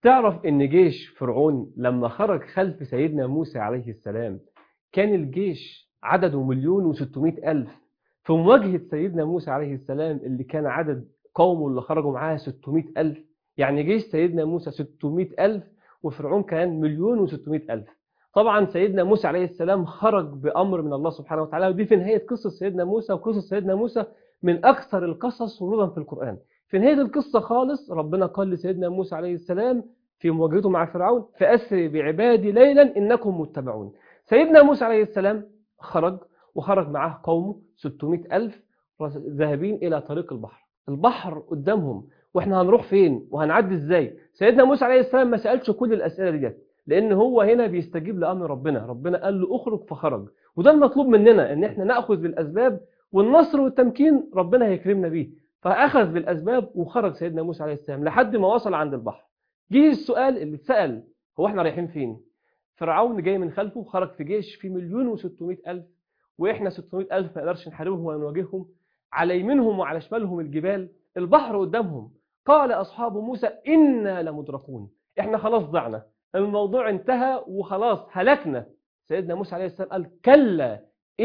تعرف ان جيش فرعون لما خرج خلف سيدنا موسى عليه السلام كان الجيش عدده مليون وستمائة ألف في مواجهة سيدنا موسى عليه السلام اللي كان عدد قومه اللي خرجوا معاه 600 ألف يعني جيش سيدنا موسى 600 ألف وفرعون كان مليون وستمائة ألف طبعا سيدنا موسى عليه السلام خرج بأمر من الله سبحانه وتعالى ودي في نهاية قصة سيدنا موسى وقصة سيدنا موسى من أكثر القصص ورودا في القرآن في نهاية القصة خالص ربنا قال لسيدنا موسى عليه السلام في مواجهته مع فرعون فأسر بعبادي ليلا إنكم متبعون سيدنا موسى عليه السلام خرج وخرج معاه قومه 600 ألف ذاهبين إلى طريق البحر البحر قدامهم واحنا هنروح فين وهنعدي ازاي سيدنا موسى عليه السلام ما سألش كل الأسئلة ديت لأن هو هنا بيستجيب لأمر ربنا ربنا قال له اخرج فخرج وده المطلوب مننا ان احنا نأخذ بالأسباب والنصر والتمكين ربنا هيكرمنا بيه فأخذ بالأسباب وخرج سيدنا موسى عليه السلام لحد ما وصل عند البحر جه السؤال اللي اتسأل هو احنا رايحين فين فرعون جاي من خلفه خرج في جيش في مليون وستمائة ألف وإحنا 600 ألف ما نقدرش نحاربهم ولا نواجههم على يمينهم وعلى شمالهم الجبال البحر قدامهم قال أصحاب موسى إنا لمدركون إحنا خلاص ضعنا الموضوع انتهى وخلاص هلكنا سيدنا موسى عليه السلام قال كلا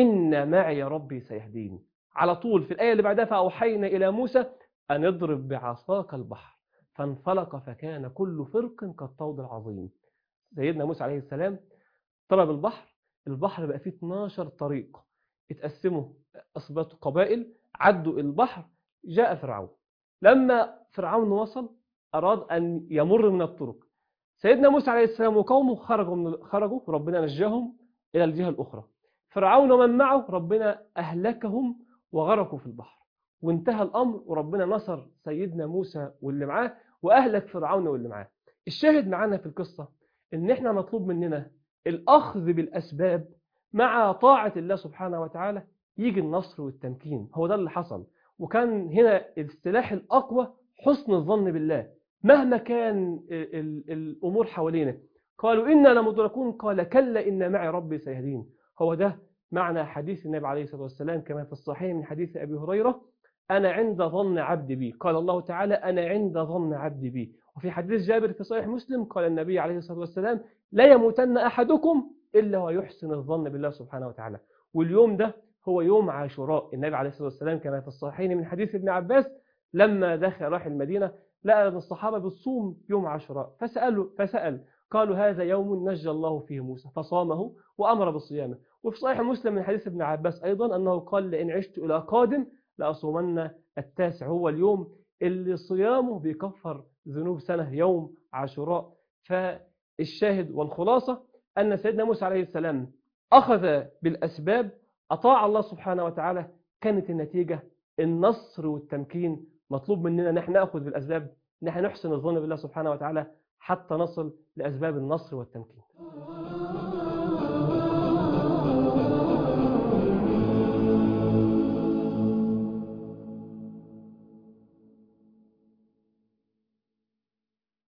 إن معي ربي سيهدين على طول في الآية اللي بعدها فأوحينا إلى موسى أن اضرب بعصاك البحر فانفلق فكان كل فرق كالطود العظيم سيدنا موسى عليه السلام طلب البحر البحر بقى فيه 12 طريق اتقسموا أصبات قبائل عدوا البحر جاء فرعون لما فرعون وصل أراد أن يمر من الطرق سيدنا موسى عليه السلام وقومه خرجوا من خرجوا ربنا نجاهم إلى الجهة الأخرى فرعون ومن معه ربنا أهلكهم وغرقوا في البحر وانتهى الأمر وربنا نصر سيدنا موسى واللي معاه وأهلك فرعون واللي معاه الشاهد معانا في القصة إن إحنا مطلوب مننا الأخذ بالأسباب مع طاعة الله سبحانه وتعالى يجي النصر والتمكين هو ده اللي حصل وكان هنا السلاح الأقوى حسن الظن بالله مهما كان ال ال الأمور حوالينا قالوا إنا لمدركون قال كلا إن معي ربي سيهدين هو ده معنى حديث النبي عليه الصلاة والسلام كما في الصحيح من حديث أبي هريرة أنا عند ظن عبدي بي قال الله تعالى أنا عند ظن عبدي بي وفي حديث جابر في صحيح مسلم قال النبي عليه الصلاة والسلام لا يموتن أحدكم إلا ويحسن الظن بالله سبحانه وتعالى واليوم ده هو يوم عاشوراء النبي عليه الصلاة والسلام كما في الصحيحين من حديث ابن عباس لما دخل راح المدينة لقى أن الصحابة بتصوم يوم عاشوراء فسألوا فسأل قالوا هذا يوم نجى الله فيه موسى فصامه وأمر بصيامه وفي صحيح مسلم من حديث ابن عباس أيضا أنه قال لئن عشت إلى قادم لأصومن التاسع هو اليوم اللي صيامه بيكفر ذنوب سنة يوم عاشوراء فالشاهد والخلاصة أن سيدنا موسى عليه السلام أخذ بالأسباب أطاع الله سبحانه وتعالى كانت النتيجة النصر والتمكين مطلوب مننا نحن نأخذ بالأسباب نحن نحسن الظن بالله سبحانه وتعالى حتى نصل لأسباب النصر والتمكين